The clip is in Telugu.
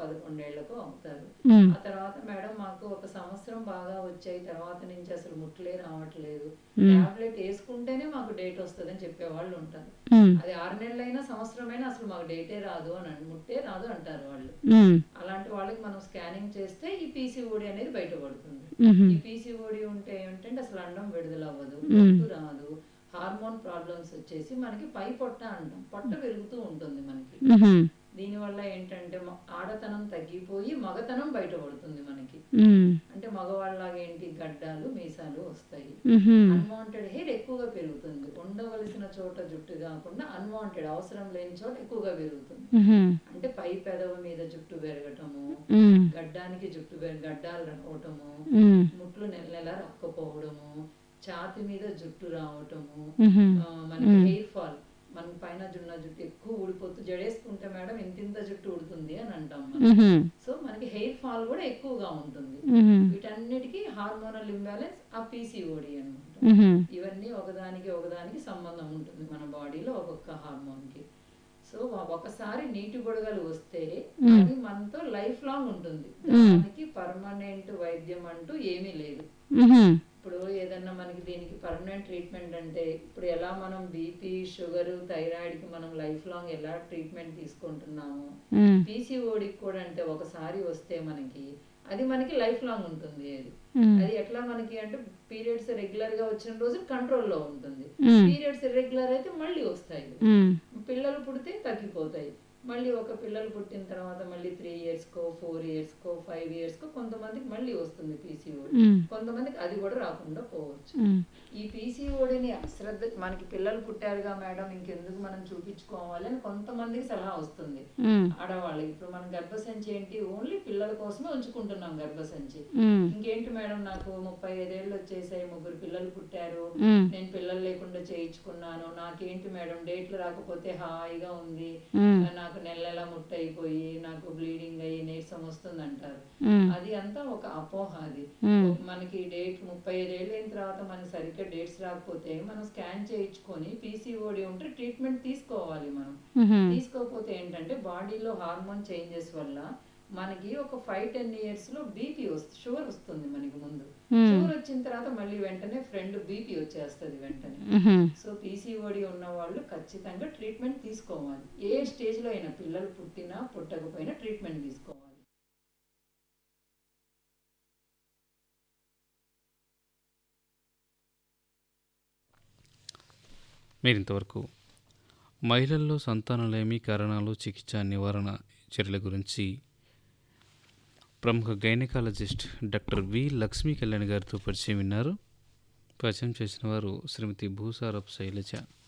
పదకొండేళ్లకో అవుతారు ఉమ్, ఆ తర్వాత మేడం మాకు ఒక సంవత్సరం బాగా వచ్చాయి తర్వాత నుంచి అసలు ముట్లే రావట్లేదు మ్మ్. టాబ్లెట్ వేసుకుంటేనే మాకు డేట్ వస్తుందని చెప్పేవాళ్ళు ఉంటారు ఉమ్, అది ఆరు నెలలైనా సంవత్సరమైనా అసలు మాకు డేటే రాదు అని అన్- ముట్టే రాదు అంటారు వాళ్ళు ఉమ్, అలాంటి వాళ్ళకి మనం స్కానింగ్ చేస్తే ఈ పీసీఓడి అనేది బయటపడుతుంది ఉమ్, ఈ పీసీఓడి ఉంటే ఏంటంటే అసలు అండం విడుదల అవ్వదు మ్మ్. పొట్టు రాదు హార్మోన్ ప్రాబ్లమ్స్ వచ్చేసి మనకి పై పొట్ట అంటాం పొట్ట పెరుగుతూ ఉంటుంది మనకి ఉమ్, దీనివల్ల ఏంటంటే మ- ఆడతనం తగ్గిపోయి మగతనం బయటపడుతుంది మనకి ఉమ్, అంటే మగవాళ్ళలాగా ఏంటి గడ్డాలు మీసాలు వస్తాయి ఉమ్, అన్వాంటెడ్ హెయిర్ ఎక్కువగా పెరుగుతుంది ఉండవలసిన చోట జుట్టు కాకుండా అన్వాంటెడ్ అవసరం లేని చోట ఎక్కువగా పెరుగుతుంది ఉమ్, అంటే పై పెదవి మీద జుట్టు పెరగటము ఉమ్, గడ్డానికి జుట్టు పెర- గడ్డాలు రావటము ఉమ్, ముట్లు నెల నెల రాకపోవడము ఛాతి మీద జుట్టు రావటము ఉమ్, ఆ, మనకి హెయిర్ ఫాల్ మన పైన జున్న జుట్టు ఎక్కువ ఊడిపోతూ జడేసుకుంటే మేడం ఇంత ఇంత జుట్టు ఊడుతుంది అని అంటాం మనం ఉమ్, సో మనకి హెయిర్ ఫాల్ కూడా ఎక్కువగా ఉంటుంది ఉమ్, వీటన్నిటికీ హార్మోనల్ ఇంబ్యాలెన్స్ ఆ పీసీఓడి అనమాట ఉమ్, ఇవన్నీ ఒకదానికి ఒకదానికి సంబంధం ఉంటుంది మన బాడీలో ఒక్కొక్క హార్మోన్ కి సో ఒ- ఒకసారి నీటి బుడగలు వస్తే అది మనతో లైఫ్ లాంగ్ ఉంటుంది దానికి పర్మనెంట్ వైద్యం అంటూ ఏమీ లేదు ఉమ్, ఇప్పుడు ఏదన్నా మనకి దీనికి పర్మనెంట్ ట్రీట్మెంట్ అంటే ఇప్పుడు ఎలా మనం బీపీ షుగర్ థైరాయిడ్ కి మనం లైఫ్ లాంగ్ ఎలా ట్రీట్మెంట్ తీసుకుంటున్నాము ఉమ్, పీసీఓడికి కూడా అంటే ఒకసారి వస్తే మనకి అది మనకి లైఫ్ లాంగ్ ఉంటుంది అది ఉమ్, అది ఎట్లా మనకి అంటే పీరియడ్స్ రెగ్యులర్ గా వచ్చిన రోజు కంట్రోల్ లో ఉంటుంది ఉమ్, పీరియడ్స్ ఇర్రెగ్యులర్ అయితే మళ్ళీ వస్తాయి ఉమ్, పిల్లలు పుడితే తగ్గిపోతాయి మళ్ళీ ఒక పిల్లలు పుట్టిన తర్వాత మళ్ళీ త్రీ ఇయర్స్ కో ఫోర్ ఇయర్స్ కో ఫైవ్ ఇయర్స్ కో కొంతమందికి మళ్ళీ వస్తుంది పీసీఓడి ఉమ్, కొంతమందికి అది కూడా రాకుండా పోవచ్చు ఉమ్, ఈ పీసీఓడిని అశ్రద్ధ మనకి పిల్లలు పుట్టారుగా మేడం ఇంకెందుకు మనం చూపించుకోవాలి అని కొంతమందికి సలహా వస్తుంది ఉమ్, ఆడవాళ్ళకి ఇప్పుడు మనం గర్భసంచి ఏంటి ఓన్లీ పిల్లల కోసమే ఉంచుకుంటున్నాం గర్భసంచి ఉమ్, ఇంకేంటి మేడం నాకు ముప్పై ఐదేళ్ళు వచ్చేసాయి ముగ్గురు పిల్లలు పుట్టారు ఉమ్, నేను పిల్లలు లేకుండా చేయించుకున్నాను నాకేంటి మేడం డేట్లు రాకపోతే హాయిగా ఉంది ఉమ్, నాకు నెల నెల ముట్ట అయిపోయి నాకు బ్లీడింగ్ అయ్యి నీరసం వస్తుంది అంటారు ఉమ్, అది అంతా ఒక అపోహ అది ఉమ్, మనకి డేట్ ముప్పై ఐదేళ్ళు అయిన తర్వాత మనకి సరిగ్గా డేట్స్ రాకపోతే మనం స్కాన్ చేయించుకొని పీసీఓడి ఉంటే ట్రీట్మెంట్ తీసుకోవాలి మనం ఉమ్, తీసుకోకపోతే ఏంటంటే బాడీలో హార్మోన్ చేంజెస్ వల్ల మనకి ఒక ఫైవ్ టెన్ ఇయర్స్ లో బీపీ వస్తుంది షుగర్ వస్తుంది మనకి ముందు Hmm. షుగర్ వచ్చిన తర్వాత మళ్ళీ వెంటనే ఫ్రెండ్ బీపీ వచ్చేస్తుంది వెంటనే ఉమ్, సో పీసీఓడి ఉన్న వాళ్ళు ఖచ్చితంగా ట్రీట్మెంట్ తీసుకోవాలి ఏ స్టేజ్ లో అయినా పిల్లలు పుట్టినా పుట్టకపోయినా ట్రీట్మెంట్ తీసుకోవాలి మీరు ఇంతవరకు మహిళల్లో సంతానలేమి కారణాలు చికిత్స నివారణ చర్యల గురించి ప్రముఖ gynaecologist doctor V Lakshmi Kalyan గారితో పరిచయం విన్నారు పరిచయం చేసిన వారు శ్రీమతి భూసారప్ శైలజ